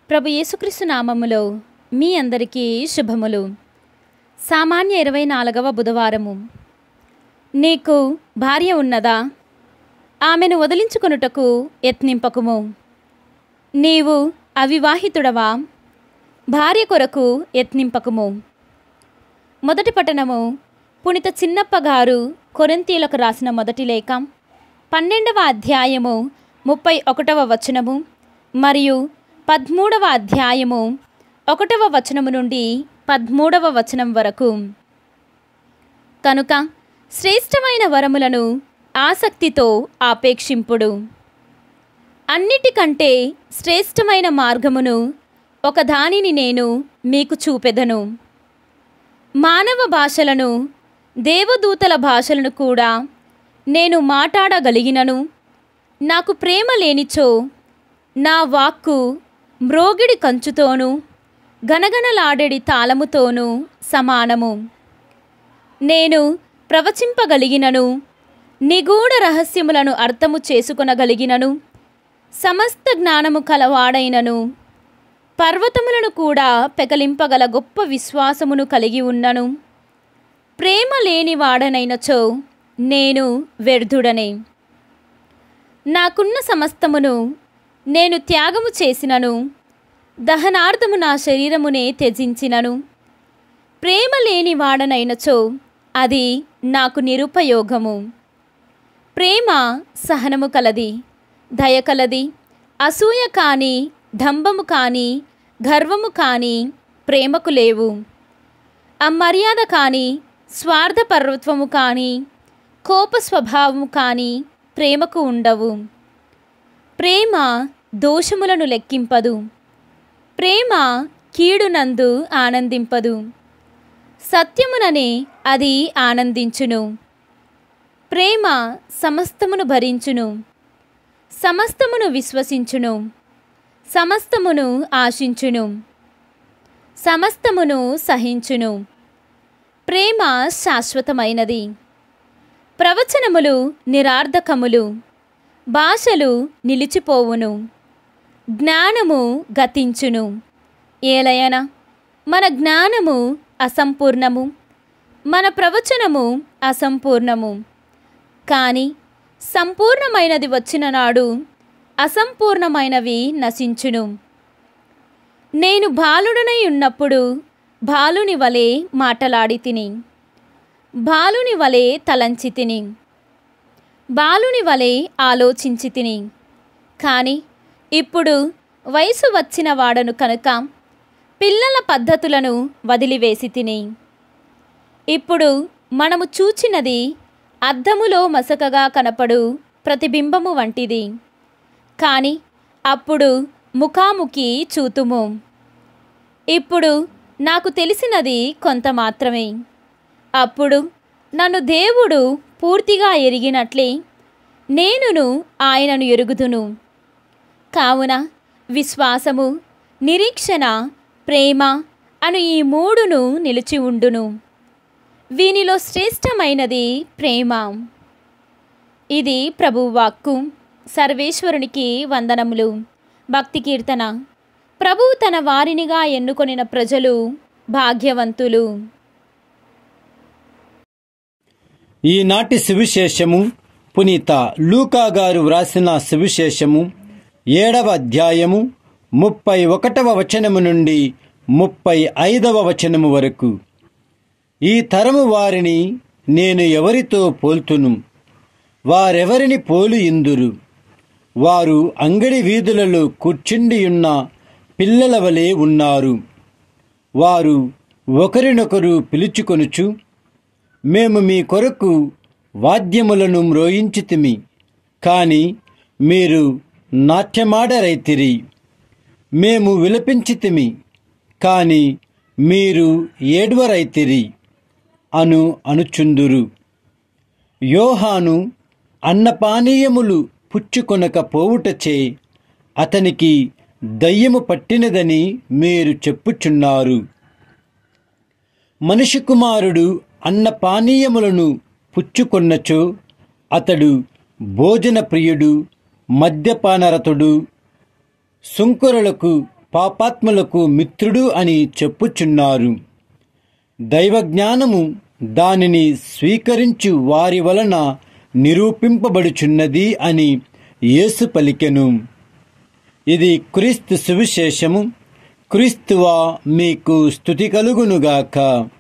ప్రభు యేసుక్రీస్తు నామములో మీ అందరికీ శుభములు సామాన్య ఇరవై నాలుగవ బుధవారము నీకు భార్య ఉన్నదా ఆమెను వదిలించుకొనుటకు యత్నింపకుము నీవు అవివాహితుడవా భార్య కొరకు యత్నింపకుము మొదటి పట్టణము పునిత చిన్నప్ప గారు కొరింతీలకు రాసిన మొదటి లేఖ పన్నెండవ అధ్యాయము ముప్పై ఒకటవ వచనము మరియు పదమూడవ అధ్యాయము ఒకటవ వచనము నుండి పదమూడవ వచనం వరకు కనుక శ్రేష్టమైన వరములను ఆసక్తితో ఆపేక్షింపుడు అన్నిటికంటే శ్రేష్టమైన మార్గమును ఒకదానిని నేను మీకు చూపెదను మానవ భాషలను దేవదూతల భాషలను కూడా నేను మాట్లాడగలిగినను నాకు ప్రేమ లేనిచో నా వాక్కు మ్రోగిడి కంచుతోనూ గనగనలాడెడి తాళముతోనూ సమానము నేను ప్రవచింపగలిగినను నిగూఢ రహస్యములను అర్థము చేసుకొనగలిగినను సమస్త జ్ఞానము కలవాడైనను పర్వతములను కూడా పెకలింపగల గొప్ప విశ్వాసమును కలిగి ఉన్నను ప్రేమ లేనివాడనైనచో నేను వ్యర్థుడనే నాకున్న సమస్తమును నేను త్యాగము చేసినను దహనార్థము నా శరీరమునే త్యజించినను ప్రేమ లేని వాడనైనచో అది నాకు నిరుపయోగము ప్రేమ సహనము కలది దయ కలది అసూయ కాని డంబము కాని గర్వము కాని ప్రేమకు లేవు అమర్యాద కాని స్వార్థపరత్వము కాని కోప స్వభావము కాని ప్రేమకు ఉండవు ప్రేమ దోషములను లెక్కింపదు ప్రేమ కీడునందు ఆనందింపదు సత్యముననే అది ఆనందించును ప్రేమ సమస్తమును భరించును సమస్తమును విశ్వసించును సమస్తమును ఆశించును సమస్తమును సహించును ప్రేమ శాశ్వతమైనది ప్రవచనములు నిరార్ధకములు భాషలు నిలిచిపోవును జ్ఞానము గతించును ఏలయన మన జ్ఞానము అసంపూర్ణము మన ప్రవచనము అసంపూర్ణము కానీ సంపూర్ణమైనది వచ్చిన నాడు అసంపూర్ణమైనవి నశించును నేను బాలుడనై ఉన్నప్పుడు బాలుని వలె మాటలాడి తిని బాలుని వలె తలంచి తిని బాలుని వలె ఆలోచించి తిని కానీ ఇప్పుడు వయసు వచ్చిన వాడను కనుక పిల్లల పద్ధతులను వదిలివేసి తిని ఇప్పుడు మనము చూచినది అద్దములో మసకగా కనపడు ప్రతిబింబము వంటిది కానీ అప్పుడు ముఖాముఖి చూతుము ఇప్పుడు నాకు తెలిసినది కొంత మాత్రమే అప్పుడు నన్ను దేవుడు పూర్తిగా ఎరిగినట్లే నేనును ఆయనను ఎరుగుదును కావున విశ్వాసము నిరీక్షణ ప్రేమ అను ఈ మూడును నిలిచి ఉండును వీనిలో శ్రేష్టమైనది ప్రేమ ఇది ప్రభువాక్కు సర్వేశ్వరునికి వందనములు భక్తి కీర్తన ప్రభువు తన వారినిగా ఎన్నుకొనిన ప్రజలు భాగ్యవంతులు ఈనాటి సువిశేషము పునీత లూకా గారు వ్రాసిన సువిశేషము ఏడవ అధ్యాయము ముప్పై ఒకటవ వచనము నుండి ముప్పై ఐదవ వచనము వరకు ఈ తరము వారిని నేను ఎవరితో పోల్తును వారెవరిని పోలు ఇందురు వారు అంగడి వీధులలో కూర్చుండియున్న పిల్లల వలె ఉన్నారు వారు ఒకరినొకరు పిలుచుకొనుచు మేము మీ కొరకు వాద్యములను మ్రోయించితిమి కాని మీరు నాట్యమాడరైతిరి మేము విలపించితిమి కాని మీరు ఏడ్వరైతిరి అను అనుచుందురు యోహాను అన్నపానీయములు పుచ్చుకొనక పోవుటచే అతనికి దయ్యము పట్టినదని మీరు చెప్పుచున్నారు మనిషి కుమారుడు అన్న పానీయములను పుచ్చుకొన్నచో అతడు భోజన ప్రియుడు మద్యపానరతుడు సుంకురులకు పాపాత్ములకు మిత్రుడు అని చెప్పుచున్నారు దైవజ్ఞానము దానిని స్వీకరించు వారి వలన నిరూపింపబడుచున్నది అని యేసు పలికెను ఇది క్రీస్తు సువిశేషము క్రీస్తువా మీకు స్థుతి కలుగునుగాక